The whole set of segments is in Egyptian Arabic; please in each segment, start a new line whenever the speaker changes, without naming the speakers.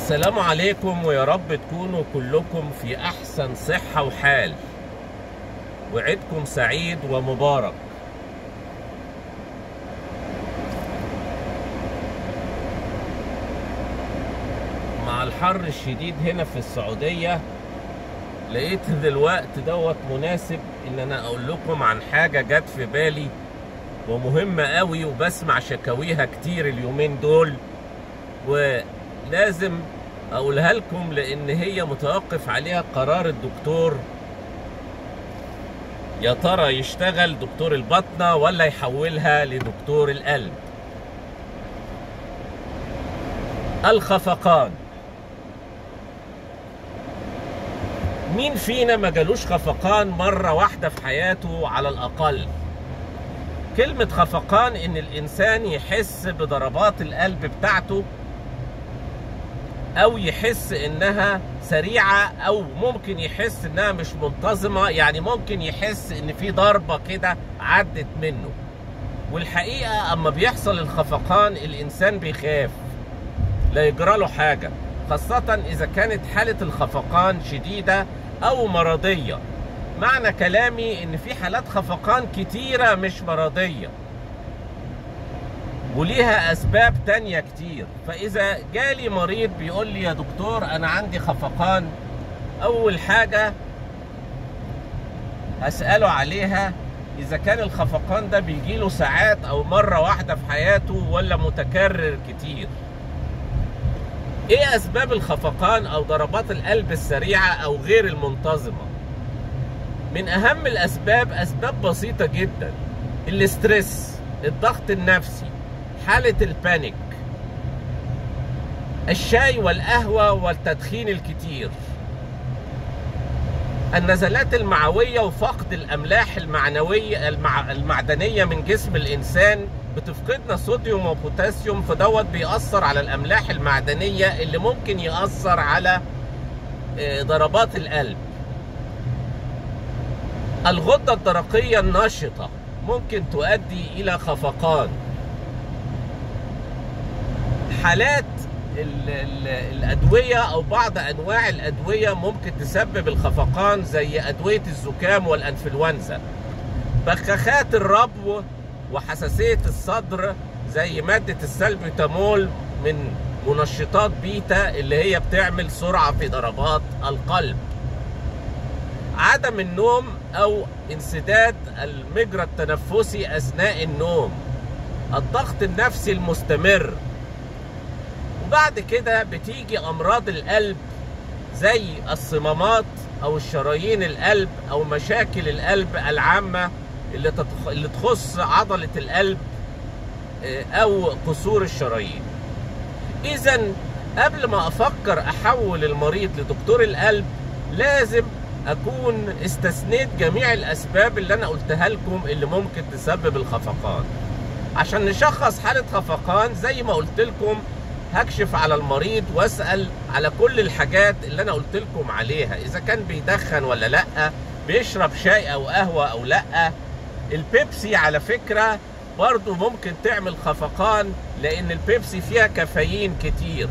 السلام عليكم ويا رب تكونوا كلكم في احسن صحة وحال وعيدكم سعيد ومبارك مع الحر الشديد هنا في السعودية لقيت دلوقتي دوت مناسب ان انا اقول لكم عن حاجة جت في بالي ومهمة قوي وبسمع شكاويها كتير اليومين دول ولازم اقولها لكم لان هي متوقف عليها قرار الدكتور يا ترى يشتغل دكتور البطنة ولا يحولها لدكتور القلب الخفقان مين فينا ما جالوش خفقان مرة واحدة في حياته على الأقل كلمة خفقان إن الإنسان يحس بضربات القلب بتاعته أو يحس إنها سريعة أو ممكن يحس إنها مش منتظمة يعني ممكن يحس إن في ضربة كده عدت منه والحقيقة أما بيحصل الخفقان الإنسان بيخاف لا يجرى له حاجة خاصة إذا كانت حالة الخفقان شديدة أو مرضية معنى كلامي إن في حالات خفقان كتيرة مش مرضية وليها أسباب تانية كتير فإذا جالي مريض بيقول لي يا دكتور أنا عندي خفقان أول حاجة هسأله عليها إذا كان الخفقان ده بيجيله ساعات أو مرة واحدة في حياته ولا متكرر كتير ايه اسباب الخفقان او ضربات القلب السريعه او غير المنتظمه من اهم الاسباب اسباب بسيطه جدا الاسترس الضغط النفسي حاله البانيك الشاي والقهوه والتدخين الكتير النزلات المعويه وفقد الاملاح المعنويه المع... المعدنيه من جسم الانسان بتفقدنا صوديوم وبوتاسيوم فدوت بيأثر على الأملاح المعدنية اللي ممكن يأثر على ضربات القلب الغدة الدرقية النشطة ممكن تؤدي إلى خفقان حالات ال ال الأدوية أو بعض أنواع الأدوية ممكن تسبب الخفقان زي أدوية الزكام والأنفلونزا بخاخات الربو وحساسية الصدر زي مادة السلبيتامول من منشطات بيتا اللي هي بتعمل سرعة في ضربات القلب عدم النوم أو انسداد المجرى التنفسي أثناء النوم الضغط النفسي المستمر وبعد كده بتيجي أمراض القلب زي الصمامات أو الشرايين القلب أو مشاكل القلب العامة اللي تتخ... اللي تخص عضلة القلب أو قصور الشرايين. إذا قبل ما أفكر أحول المريض لدكتور القلب لازم أكون استثنيت جميع الأسباب اللي أنا قلتها لكم اللي ممكن تسبب الخفقان. عشان نشخص حالة خفقان زي ما قلت لكم هكشف على المريض واسأل على كل الحاجات اللي أنا قلت لكم عليها إذا كان بيدخن ولا لأ بيشرب شاي أو قهوة أو لأ البيبسي على فكرة برضو ممكن تعمل خفقان لأن البيبسي فيها كافيين كتير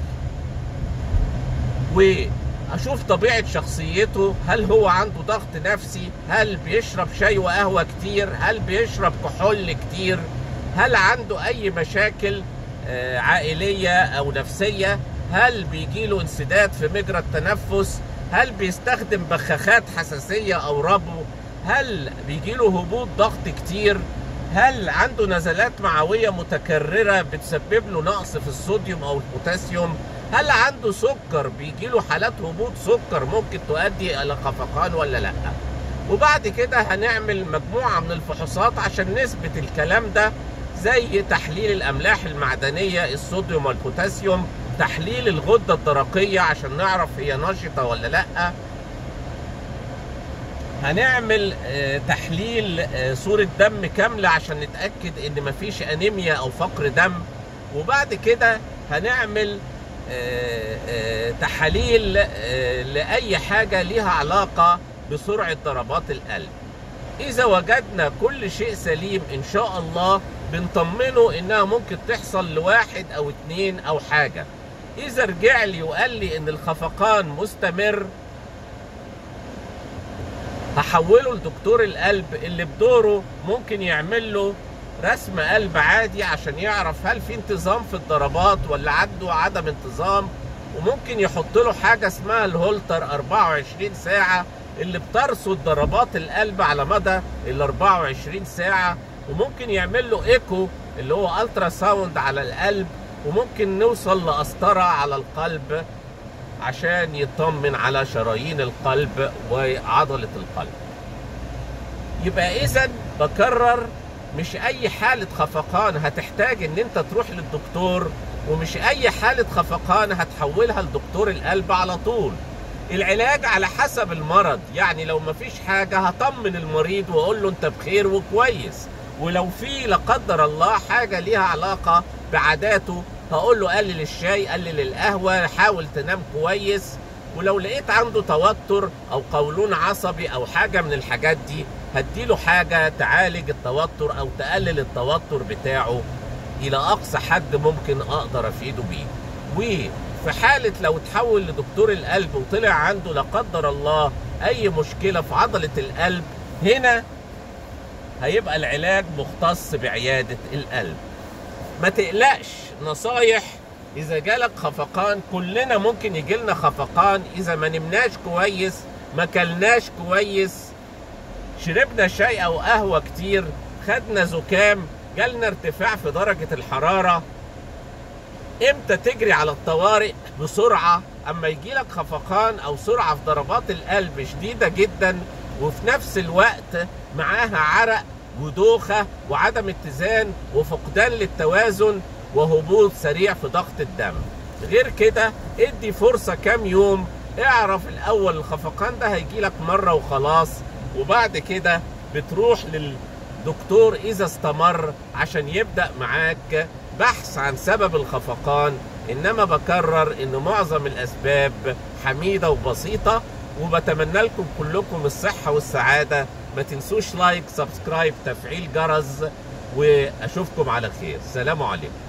وأشوف طبيعة شخصيته هل هو عنده ضغط نفسي هل بيشرب شاي وقهوة كتير هل بيشرب كحول كتير هل عنده أي مشاكل عائلية أو نفسية هل بيجيله انسداد في مجرى التنفس هل بيستخدم بخاخات حساسية أو ربو هل بيجيله هبوط ضغط كتير هل عنده نزلات معوية متكررة بتسبب له نقص في الصوديوم أو البوتاسيوم هل عنده سكر بيجيله حالات هبوط سكر ممكن تؤدي إلى خفقان ولا لأ وبعد كده هنعمل مجموعة من الفحوصات عشان نثبت الكلام ده زي تحليل الأملاح المعدنية الصوديوم والبوتاسيوم تحليل الغدة الدرقية عشان نعرف هي نشطة ولا لأ هنعمل تحليل صورة دم كاملة عشان نتأكد ان مفيش انيميا او فقر دم وبعد كده هنعمل تحاليل لأي حاجة ليها علاقة بسرعة ضربات القلب إذا وجدنا كل شيء سليم إن شاء الله بنطمنه إنها ممكن تحصل لواحد أو اتنين أو حاجة اذا رجع لي وقال لي ان الخفقان مستمر هحوله لدكتور القلب اللي بدوره ممكن يعمل له رسم قلب عادي عشان يعرف هل في انتظام في الضربات ولا عنده عدم انتظام وممكن يحط له حاجه اسمها الهولتر 24 ساعه اللي بترصد ضربات القلب على مدى ال 24 ساعه وممكن يعمل له ايكو اللي هو الترا ساوند على القلب وممكن نوصل لقسطره على القلب عشان يطمن على شرايين القلب وعضله القلب يبقى اذا بكرر مش اي حالة خفقان هتحتاج ان انت تروح للدكتور ومش اي حالة خفقان هتحولها لدكتور القلب على طول العلاج على حسب المرض يعني لو مفيش حاجة هطمن المريض واقول له انت بخير وكويس ولو في لا قدر الله حاجة ليها علاقة بعاداته هقول له قلل الشاي قلل القهوة حاول تنام كويس ولو لقيت عنده توتر او قولون عصبي او حاجة من الحاجات دي هديله حاجة تعالج التوتر أو تقلل التوتر بتاعه إلى أقصى حد ممكن أقدر أفيده بيه وفي حالة لو تحول لدكتور القلب وطلع عنده لا قدر الله أي مشكلة في عضلة القلب هنا هيبقى العلاج مختص بعيادة القلب ما تقلقش نصايح إذا جالك خفقان كلنا ممكن يجيلنا خفقان إذا ما نمناش كويس ما كلناش كويس شربنا شاي او قهوه كتير خدنا زكام جالنا ارتفاع في درجه الحراره امتى تجري على الطوارئ بسرعه اما يجيلك خفقان او سرعه في ضربات القلب شديده جدا وفي نفس الوقت معاها عرق ودوخه وعدم اتزان وفقدان للتوازن وهبوط سريع في ضغط الدم غير كده ادي فرصه كام يوم اعرف الاول الخفقان ده هيجيلك مره وخلاص وبعد كده بتروح للدكتور اذا استمر عشان يبدا معاك بحث عن سبب الخفقان انما بكرر ان معظم الاسباب حميده وبسيطه وبتمنى لكم كلكم الصحه والسعاده ما تنسوش لايك سبسكرايب تفعيل جرس واشوفكم على خير سلام عليكم